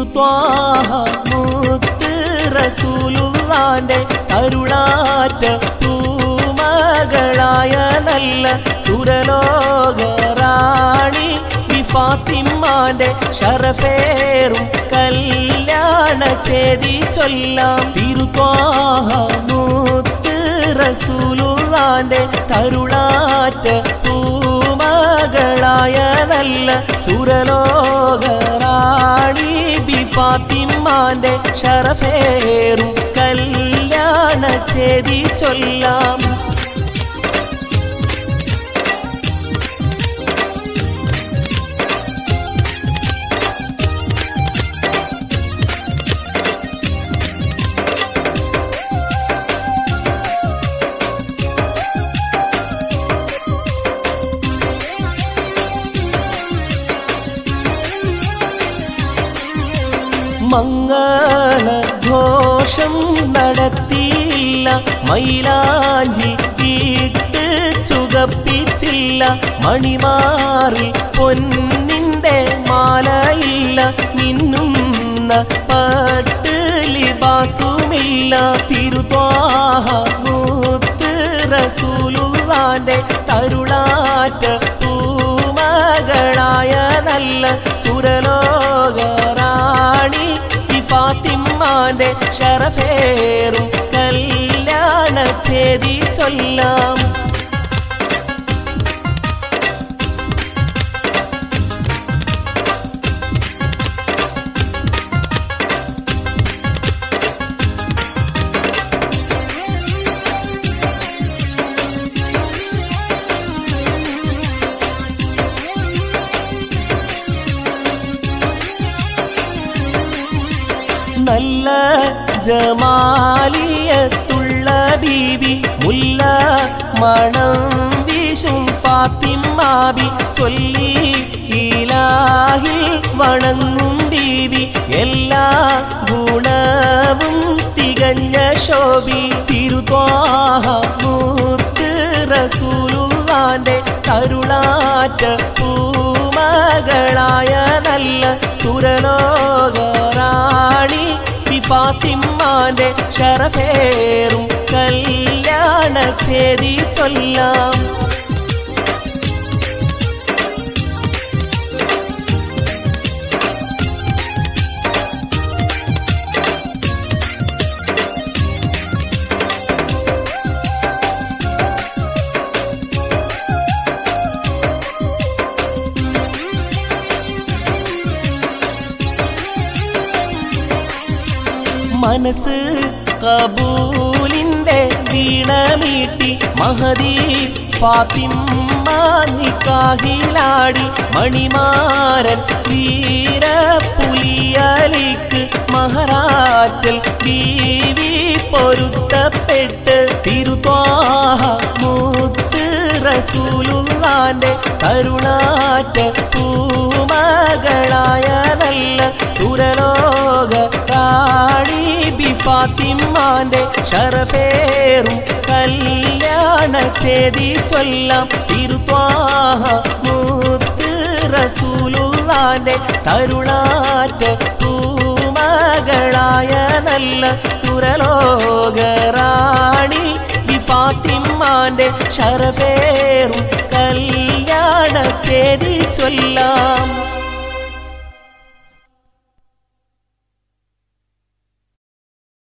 തിരുത്വാഹ മുത്ത് റസൂലുള്ളാന്റെ കരുളാറ്റ പൂമകളായ നല്ല സുരലോക റാണി ഫാത്തിമാന്റെ ഷറഫേറും കല്യാണ ചേതി ചൊല്ലാം തിരുത്വാഹ മുത്ത് റസൂലുള്ളാന്റെ തരുളാറ്റ പൂമകളായ നല്ല സുരലോക റാണി ബി ഫാത്തിമാന്റെ ഷറഫേറും കല്യാണ ചേതി ചൊല്ലാം മംഗള ഘോഷം നടത്തിയില്ല മൈലാഞ്ചി വീട്ട് ചുകപ്പിച്ചില്ല മണിമാറിൽ പൊന്നിന്റെ മാലയില്ല മിന്നുന്ന പട്ട് ലിബാസുമില്ല തിരുത്വാഹ മൂത്ത് റസൂലുള്ളാന്റെ തരുളാറ്റ പൂമകളായ നല്ല സുരലോക റാണി ഫാത്തിമാന്റെ ഷറഫേറും കല്യാണ ചേതി ചൊല്ലാം നല്ല ജമാലിയത്തുള്ള ബീവി മുല്ല മണം വീശും ഫാത്തിമാബി ചൊല്ലി ഇലാഹിൽ വണങ്ങും ബീവി എല്ലാ ഗുണവും തികഞ്ഞ ശോഭി തിരുത്വാഹ മൂത്ത് റസൂലുള്ളാന്റെ കരുളാറ്റ പൂമകളായ നല്ല സുരലോക റാണി ഫാത്തിമാന്റെ ഷറഫേറും കല്യാണ ചേതി ചൊല്ലാം മനസ്സ് കബൂലിന്റെ വീണമീട്ടി മഹദി ഫാത്തിമ്മ നിക്കാഹിലാടി മണിമാരൻ വീര പുലിയലിക്ക് മഹാരാറ്റൽ ബീവി പൊരുത്തപ്പെട്ട് തിരുത്വാഹ മൂത്ത് റസൂലുള്ളാന്റെ കരുണാറ്റ പൂമകളായ നല്ല സുരലോക റാണി ബി ഫാത്തിമാന്റെ ഷറഫേറും കല്യാണ ചേതി ചൊല്ലാം തിരുത്വാഹ മൂത്ത് റസൂലുള്ളാന്റെ കരുണാറ്റ പൂമകളായ നല്ല സുരലോക റാണി ബി ഫാത്തിമാന്റെ ഷറഫേറും കല്യാണ ചേതി ചൊല്ലാം